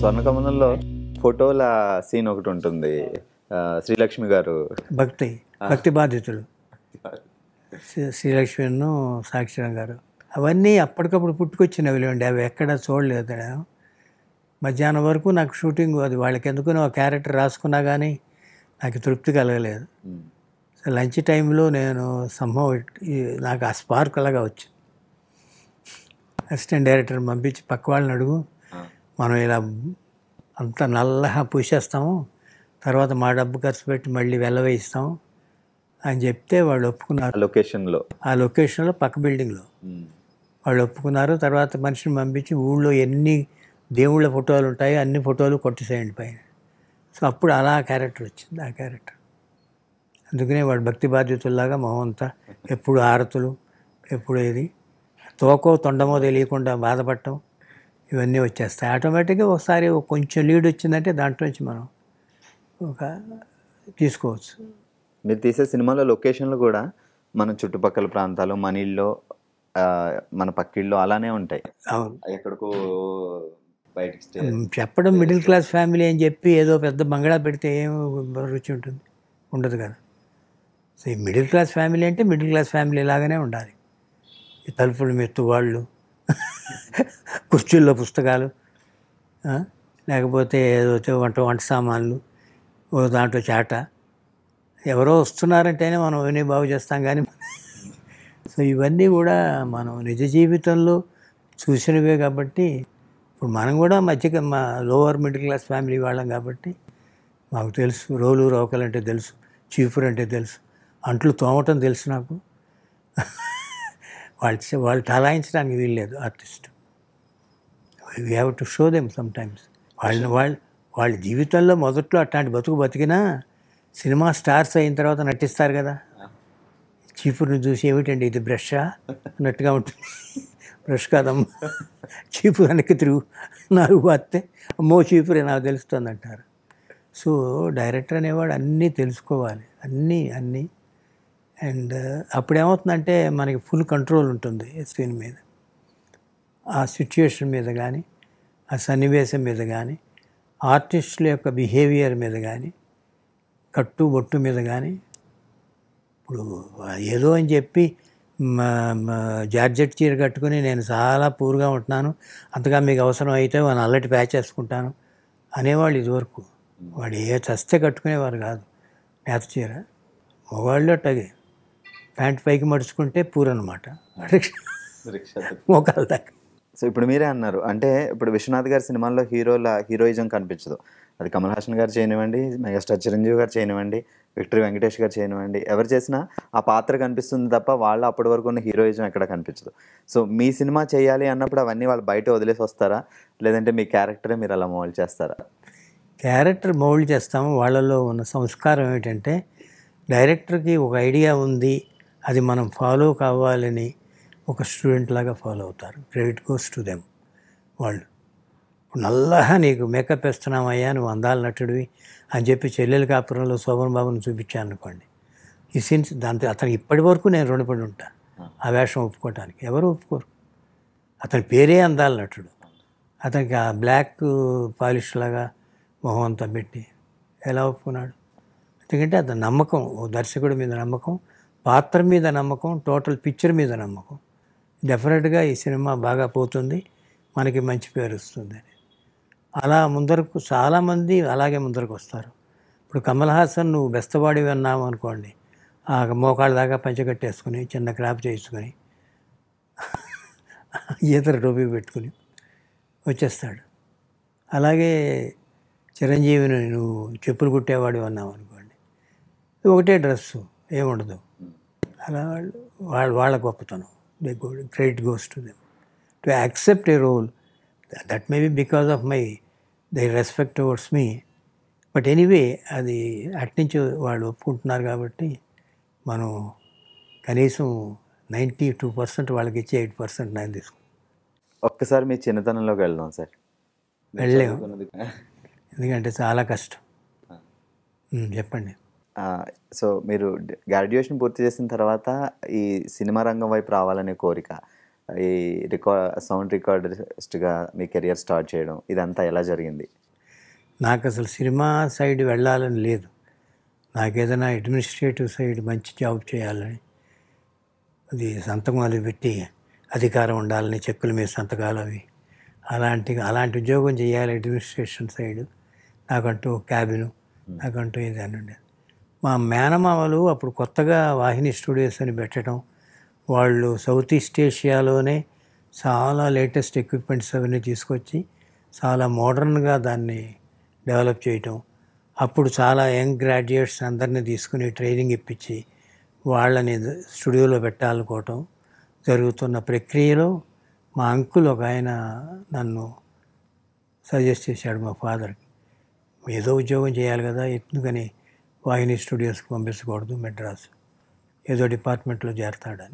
స్వర్ణకమలంలో ఫోటోల సీన్ ఒకటి ఉంటుంది ఆ, శ్రీలక్ష్మి గారు భక్తి భక్తి బాధితులు శ్రీ- శ్రీలక్ష్మిను సాక్షిరామ్ గారు అవన్నీ అప్పటికప్పుడు పుట్టుకొచ్చినవి లేండి అవి ఎక్కడ చూడలేదు నేను మధ్యాహ్నం వరకు నాకు షూటింగ్ అది వాళ్ళకి ఎందుకునో ఆ క్యారెక్టర్ రాసుకున్నా కానీ నాకు తృప్తి కలగలేదు ఉమ్. సో లంచ్ టైంలో నేను సంభవం నాకు ఆ స్పార్క్ అలాగా వచ్చింది అసిస్టెంట్ డైరెక్టర్ పంపించి పక్క వాళ్ళని అడుగు ఆ. మనం ఇలా అంత నల్లగా పూసేస్తాము తర్వాత మా డబ్బు ఖర్చు పెట్టి మళ్ళీ వెళ్ళవేయిస్తాం అని చెప్తే వాళ్ళు ఒప్పుకున్నారు ఆ లొకేషన్లో ఆ లొకేషన్లో పక్క బిల్డింగ్లో ఉమ్. వాళ్ళు ఒప్పుకున్నారు తర్వాత మనిషిని పంపించి ఊళ్ళో ఎన్ని దేవుళ్ళ ఫోటోలు ఉంటాయో అన్ని ఫోటోలు కొట్టేసేయండి పైన సో అప్పుడు అలా క్యారెక్టర్ వచ్చింది ఆ క్యారెక్టర్ అందుకనే వాడు భక్తి బాధ్యతల్లాగా మొహం అంతా ఎప్పుడు ఆరతులు ఎప్పుడు ఇది తోకో తొండమో తెలియకుండా బాధపడటం ఇవన్నీ వచ్చేస్తాయి ఆటోమేటిక్గా ఒకసారి ఒక కొంచెం లీడ్ వచ్చిందంటే దాంట్లో నుంచి మనం ఒక తీసుకోవచ్చు మీరు తీసే సినిమాలో లొకేషన్లు కూడా మన చుట్టుపక్కల ప్రాంతాలు మన ఇల్లు ఆ, మన పక్కిళ్ళు అలానే ఉంటాయి అవును ఎక్కడికో బయటికి స్టే మ్, చెప్పడం మిడిల్ క్లాస్ ఫ్యామిలీ అని చెప్పి ఏదో పెద్ద బంగళా పెడితే ఏం రుచి ఉంటుంది ఉండదు కదా సో ఈ మిడిల్ క్లాస్ ఫ్యామిలీ అంటే మిడిల్ క్లాస్ ఫ్యామిలీ లాగానే ఉండాలి ఈ తలుపులు మెత్తు వాళ్ళు కుర్చీల్లో పుస్తకాలు ఆ? లేకపోతే ఏదో వచ్చే వంట వంట సామాన్లు ఓ దాంట్లో చాట ఎవరో వస్తున్నారంటేనే మనం అవన్నీ బాగు చేస్తాం కానీ సో ఇవన్నీ కూడా మనం నిజ జీవితంలో చూసినవే కాబట్టి ఇప్పుడు మనం కూడా మధ్య మా లోవర్ మిడిల్ క్లాస్ ఫ్యామిలీ వాళ్ళం కాబట్టి మాకు తెలుసు రోలు రోకలు అంటే తెలుసు చీపురు అంటే తెలుసు అంట్లు తోమటం తెలుసు నాకు వాళ్ళు చే- వాళ్ళు ఠలాయించడానికి వీల్లేదు artist we have to show them sometimes వాళ్ళని వాళ్ళు వాళ్ళ జీవితంలో మొదట్లో అట్లాంటి బతుకు బతికినా సినిమా స్టార్స్ అయిన తర్వాత నటిస్తారు కదా చీపురుని చూసి ఏమిటండి ఇది బ్రషా అన్నట్టుగా ఉంటుంది బ్రష్ కాదమ్మా చీపురు వెనక్కి తిరుగు నాలుగు బాస్తే అమ్మో చీపురే నాకు తెలుస్తుంది అంటారు సో డైరెక్టర్ అనేవాడు అన్నీ తెలుసుకోవాలి అన్నీ అన్నీ అండ్ అప్పుడేమవుతుందంటే మనకి ఫుల్ కంట్రోల్ ఉంటుంది స్క్రీన్ మీద ఆ సిచ్యుయేషన్ మీద కానీ ఆ సన్నివేశం మీద కానీ ఆర్టిస్టుల యొక్క బిహేవియర్ మీద కానీ కట్టు బొట్టు మీద కానీ ఇప్పుడు ఏదో అని చెప్పి మా మా జార్జెట్ చీర కట్టుకుని నేను చాలా పూర్గా ఉంటున్నాను అంతగా మీకు అవసరం అయితే వాడు నల్లటి ప్యాచ్ వేసుకుంటాను అనేవాళ్ళు ఇదివరకు వాడు ఏ చస్తే కట్టుకునేవారు కాదు నేత చీర మగవాళ్ళు అట్టగే ప్యాంట్ పైకి మడుచుకుంటే పూర్ అనమాట మోకాల దాకా సో ఇప్పుడు మీరే అన్నారు అంటే ఇప్పుడు విశ్వనాథ్ గారి సినిమాల్లో హీరోల హీరోయిజం కనిపించదు అది కమల్ హాసన్ గారు చేయనివ్వండి మెగాస్టార్ చిరంజీవి గారు చేయనివ్వండి విక్టరీ వెంకటేష్ గారు చేయనివ్వండి ఎవరు చేసినా ఆ పాత్ర కనిపిస్తుంది తప్ప వాళ్ళు అప్పటి వరకు ఉన్న హీరోయిజం ఎక్కడ కనిపించదు సో మీ సినిమా చేయాలి అన్నప్పుడు అవన్నీ వాళ్ళు బయట వదిలేసి వస్తారా లేదంటే మీ క్యారెక్టరే మీరు అలా మోల్డ్ చేస్తారా క్యారెక్టర్ మౌల్డ్ చేస్తాము వాళ్ళలో ఉన్న సంస్కారం ఏమిటంటే డైరెక్టర్కి ఒక ఐడియా ఉంది అది మనం ఫాలో కావాలని ఒక స్టూడెంట్ లాగా ఫాలో అవుతారు క్రెడిట్ గోస్ టు దెమ్ వాళ్ళు ఇప్పుడు నల్లగా నీకు మేకప్ వేస్తున్నామయ్యా నువ్వు అందాల నటుడివి అని చెప్పి చెల్లెల కాపురంలో శోభన్ బాబుని చూపించాను అనుకోండి ఈ సీన్స్ దాంతో అతనికి ఇప్పటి వరకు నేను రుణపడి ఉంటాను ఆ వేషం ఒప్పుకోవటానికి ఎవరు ఒప్పుకోరు అతని పేరే అందాల నటుడు అతనికి ఆ బ్లాక్ పాలిష్ లాగా మొహం అంతా పెట్టి ఎలా ఒప్పుకున్నాడు ఎందుకంటే అతని నమ్మకం ఓ దర్శకుడి మీద నమ్మకం పాత్ర మీద నమ్మకం టోటల్ పిక్చర్ మీద నమ్మకం డెఫినెట్గా ఈ సినిమా బాగా పోతుంది మనకి మంచి పేరు వస్తుంది అని అలా ముందరకు చాలామంది అలాగే ముందరకు వస్తారు ఇప్పుడు కమల్ హాసన్ నువ్వు బెస్తవాడి అన్నావు అనుకోండి ఆ మోకాళ్ళ దాకా పంచగట్టేసుకుని చిన్న క్రాప్ చేసుకుని ఈతర టోపీ పెట్టుకుని వచ్చేస్తాడు అలాగే చిరంజీవిని నువ్వు చెప్పులు కుట్టేవాడు అన్నావు అనుకోండి ఒకటే డ్రెస్సు ఏముండదు అలా వాళ్ళు వాళ్ళ వాళ్ళ గొప్పతనం they go credit goes to them to accept a role that may be because of my they respect towards me but anyway అది అట్నుంచి వాళ్ళు ఒప్పుకుంటున్నారు కాబట్టి మనం కనీసం నైంటీ టూ పర్సెంట్ వాళ్ళకి ఇచ్చి ఎయిట్ పర్సెంట్ నేను తీసుకుంటాను ఒక్కసారి మీ చిన్నతనంలోకి వెళ్దాం సార్ వెళ్ళలేము ఎందుకంటే చాలా కష్టం ఉమ్, చెప్పండి ఆ, సో మీరు గ్రాడ్యుయేషన్ పూర్తి చేసిన తర్వాత ఈ సినిమా రంగం వైపు రావాలనే కోరిక ఈ రికార్డ్ సౌండ్ రికార్డిస్ట్గా మీ కెరియర్ స్టార్ట్ చేయడం ఇదంతా ఎలా జరిగింది నాకు అసలు సినిమా సైడ్ వెళ్ళాలని లేదు నాకు ఏదైనా అడ్మినిస్ట్రేటివ్ సైడ్ మంచి జాబ్ చేయాలని అది సంతకాలు పెట్టి అధికారం ఉండాలని చెక్కుల మీద సంతకాలు అవి అలాంటి అలాంటి ఉద్యోగం చేయాలి అడ్మినిస్ట్రేషన్ సైడ్ నాకంటూ క్యాబిన్ నాకంటూ ఇది అని ఉండేది మా మేనమామలు అప్పుడు కొత్తగా వాహిని స్టూడియోస్ అని పెట్టడం వాళ్ళు సౌత్ ఈస్ట్ ఏషియాలోనే చాలా లేటెస్ట్ ఎక్విప్మెంట్స్ అవన్నీ తీసుకొచ్చి చాలా మోడర్న్గా దాన్ని డెవలప్ చేయటం అప్పుడు చాలా యంగ్ గ్రాడ్యుయేట్స్ అందరినీ తీసుకుని ట్రైనింగ్ ఇప్పించి వాళ్ళని స్టూడియోలో పెట్టాలనుకోవటం జరుగుతున్న ప్రక్రియలో మా అంకుల్ ఒక ఆయన నన్ను సజెస్ట్ చేశాడు మా ఫాదర్కి ఏదో ఉద్యోగం చేయాలి కదా ఎందుకని వాహిని స్టూడియోస్కి పంపించకూడదు మెడ్రాస్ ఏదో డిపార్ట్మెంట్లో చేరతాడని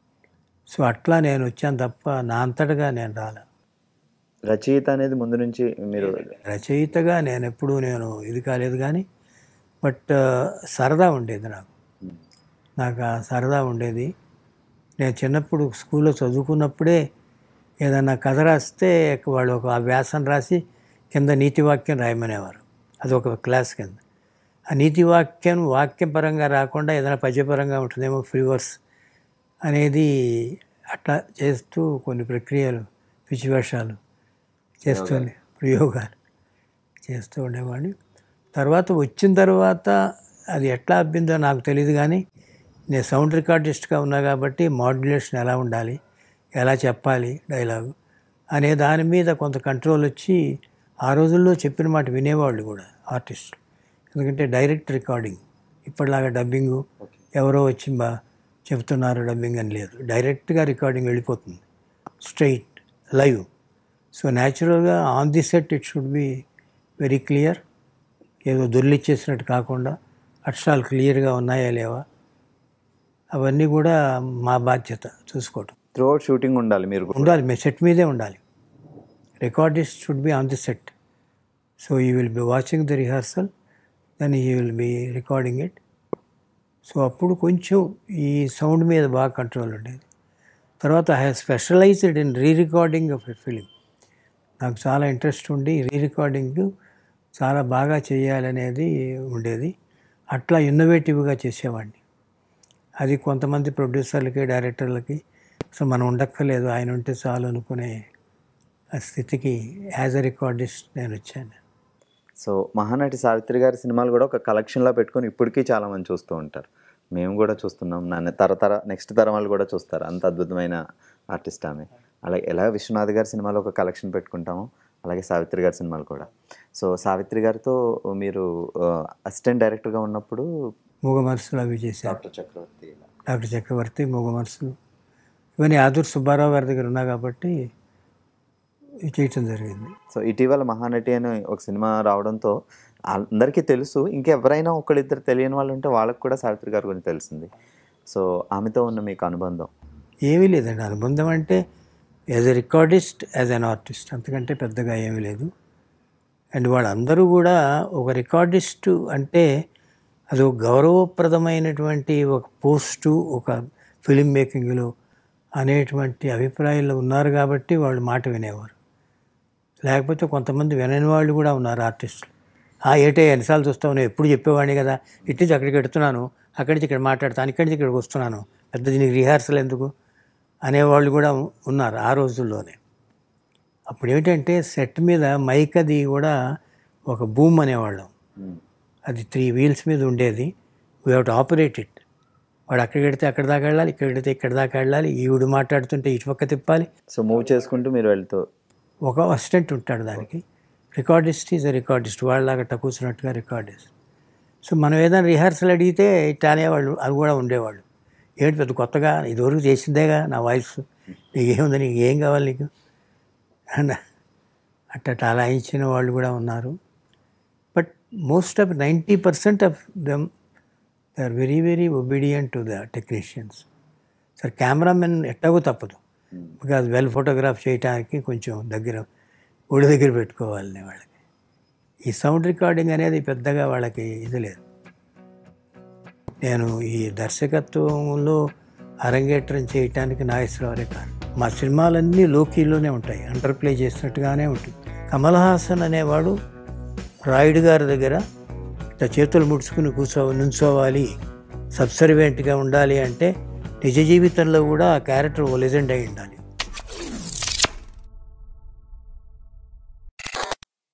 సో అట్లా నేను వచ్చాను తప్ప నా అంతటగా నేను రాలే రచయిత అనేది ముందు నుంచి మీరు రచయితగా నేను ఎప్పుడూ నేను ఇది కాలేదు కానీ బట్ సరదా ఉండేది నాకు నాకు ఆ సరదా ఉండేది నేను చిన్నప్పుడు స్కూల్లో చదువుకున్నప్పుడే ఏదన్నా కథ రాస్తే వాళ్ళు ఒక వ్యాసం రాసి కింద నీతి వాక్యం రాయమనేవారు అది ఒక క్లాస్ కింద ఆ నీతి వాక్యం వాక్యం పరంగా రాకుండా ఏదైనా పద్యపరంగా ఉంటుందేమో ఫ్రీవర్స్ అనేది అట్లా చేస్తూ కొన్ని ప్రక్రియలు పిచ్చివేషాలు చేస్తుండే ప్రయోగాలు చేస్తూ ఉండేవాడిని తర్వాత వచ్చిన తర్వాత అది ఎట్లా అబ్బిందో నాకు తెలియదు కానీ నేను సౌండ్ రికార్డిస్ట్గా ఉన్నా కాబట్టి మాడ్యులేషన్ ఎలా ఉండాలి ఎలా చెప్పాలి డైలాగు అనే దాని మీద కొంత కంట్రోల్ వచ్చి ఆ రోజుల్లో చెప్పిన మాట వినేవాళ్ళు కూడా ఆర్టిస్టులు ఎందుకంటే డైరెక్ట్ రికార్డింగ్ ఇప్పటిలాగా డబ్బింగు ఎవరో వచ్చి బా చెప్తున్నారు డబ్బింగ్ అని లేదు డైరెక్ట్గా రికార్డింగ్ వెళ్ళిపోతుంది స్ట్రైట్ లైవ్ సో న్యాచురల్గా on the set it should be very clear ఏదో దొర్లిచ్చేసినట్టు కాకుండా అక్షరాలు క్లియర్గా ఉన్నాయా లేవా అవన్నీ కూడా మా బాధ్యత చూసుకోవటం త్రూఅవుట్ షూటింగ్ ఉండాలి మీరు కూడా. ఉండాలి మీ సెట్ మీదే ఉండాలి recordist should be on the set so you will be watching the rehearsal then you will be recording it so అప్పుడు కొంచెం ఈ సౌండ్ మీద బాగా కంట్రోల్ ఉండేది తర్వాత I have specialised in re recording of a film నాకు చాలా interest ఉండి రీ రికార్డింగ్ చాలా బాగా చేయాలనేది ఉండేది అట్లా ఇన్నోవేటివ్గా చేసేవాడిని అది కొంతమంది ప్రొడ్యూసర్లకి డైరెక్టర్లకి అసలు మనం ఉండక్కర్లేదు ఆయన ఉంటే చాలు అనుకునే ఆ స్థితికి యాజ్ అ రికార్డిస్ట్ నేను వచ్చాను సో మహానటి సావిత్రి గారి సినిమాలు కూడా ఒక కలెక్షన్లో పెట్టుకొని ఇప్పటికీ చాలా మంది చూస్తూ ఉంటారు మేము కూడా చూస్తున్నాం నన్ను తరతర నెక్స్ట్ తరం వాళ్ళు కూడా చూస్తారు అంత అద్భుతమైన ఆర్టిస్ట్ ఆమె అలాగే ఎలా విశ్వనాథ్ గారి సినిమాలో ఒక కలెక్షన్ పెట్టుకుంటామో అలాగే సావిత్రి గారి సినిమాలు కూడా సో సావిత్రి గారితో మీరు అసిస్టెంట్ డైరెక్టర్గా ఉన్నప్పుడు మూగ మనసులు అవి చేశారు డాక్టర్ చక్రవర్తి ఇలా. డాక్టర్ చక్రవర్తి మూగ మనసులు ఇవన్నీ ఆదూర్ సుబ్బారావు గారి దగ్గర ఉన్నా కాబట్టి ఇది చేయటం జరిగింది సో ఇటీవల మహానటి అని ఒక సినిమా రావడంతో అందరికీ తెలుసు ఇంకెవరైనా ఒకళ్ళిద్దరు తెలియని వాళ్ళు ఉంటే వాళ్ళకి కూడా సావిత్రి గారి గురించి తెలిసింది సో ఆమెతో ఉన్న మీకు అనుబంధం ఏమీ లేదండి అనుబంధం అంటే as a recordist as an artist అంతకంటే పెద్దగా ఏమీ లేదు అండ్ వాళ్ళందరూ కూడా ఒక రికార్డిస్టు అంటే అది ఒక గౌరవప్రదమైనటువంటి ఒక పోస్టు ఒక ఫిలిం మేకింగ్లో అనేటువంటి అభిప్రాయాలు ఉన్నారు కాబట్టి వాళ్ళు మాట వినేవారు లేకపోతే కొంతమంది వినని వాళ్ళు కూడా ఉన్నారు ఆర్టిస్టులు ఆ ఏటే ఎన్నిసార్లు చూస్తావు నేను ఎప్పుడు చెప్పేవాడిని కదా ఇటు నుంచి అక్కడికి ఎడుతున్నాను అక్కడి నుంచి ఇక్కడ మాట్లాడతాను ఇక్కడి నుంచి ఇక్కడికి వస్తున్నాను పెద్ద దీనికి రిహార్సల్ ఎందుకు అనేవాళ్ళు కూడా ఉన్నారు ఆ రోజుల్లోనే అప్పుడు ఏమిటంటే సెట్ మీద మైక్ అది కూడా ఒక బూమ్ అనేవాళ్ళం అది త్రీ వీల్స్ మీద ఉండేది we have to operate it వాడు అక్కడికి వెడితే అక్కడ దాకా వెళ్ళాలి ఇక్కడ వెడితే ఇక్కడ దాకా వెళ్ళాలి ఈవిడు మాట్లాడుతుంటే ఇటు పక్క తిప్పాలి సో మూవ్ చేసుకుంటూ మీరు వెళ్తూ ఒక అసిస్టెంట్ ఉంటాడు దానికి రికార్డిస్ట్ ఈజ్ ఎ రికార్డిస్ట్ వాళ్ళలాగా అట్ట కూర్చున్నట్టుగా రికార్డిస్ట్ సో మనం ఏదైనా రిహార్సల్ అడిగితే ఇట్లా అనేవాళ్ళు అది కూడా ఉండేవాళ్ళు ఏంటి పెద్ద కొత్తగా ఇదివరకు చేసిందేగా నా వాయిస్ నీకు ఏముంది నీకు ఏం కావాలి నీకు అండ్ అట్ట అలా ఇచ్చిన వాళ్ళు కూడా ఉన్నారు but most of ninety percent of them they are very very obedient to the technicians sir cameraman ఎట్టాగో తప్పదు బికాజ్ వెల్ ఫోటోగ్రాఫ్ చేయడానికి కొంచెం దగ్గర ఒడి దగ్గర పెట్టుకోవాలని వాళ్ళకి ఈ సౌండ్ రికార్డింగ్ అనేది పెద్దగా వాళ్ళకి ఇది లేదు నేను ఈ దర్శకత్వంలో అరంగేట్రం చేయటానికి నాగేశ్వరరావురే కారణం మా సినిమాలన్నీ లోకీలోనే ఉంటాయి అండర్ ప్లే చేసినట్టుగానే ఉంటుంది కమల్ హాసన్ అనేవాడు రాయుడు గారి దగ్గర ఇట్లా చేతులు ముడుచుకుని కూర్చో నుంచోవాలి సబ్సర్వెంట్గా ఉండాలి అంటే నిజ జీవితంలో కూడా ఆ క్యారెక్టర్ ఓ లెజెండ్ అయి ఉండాలి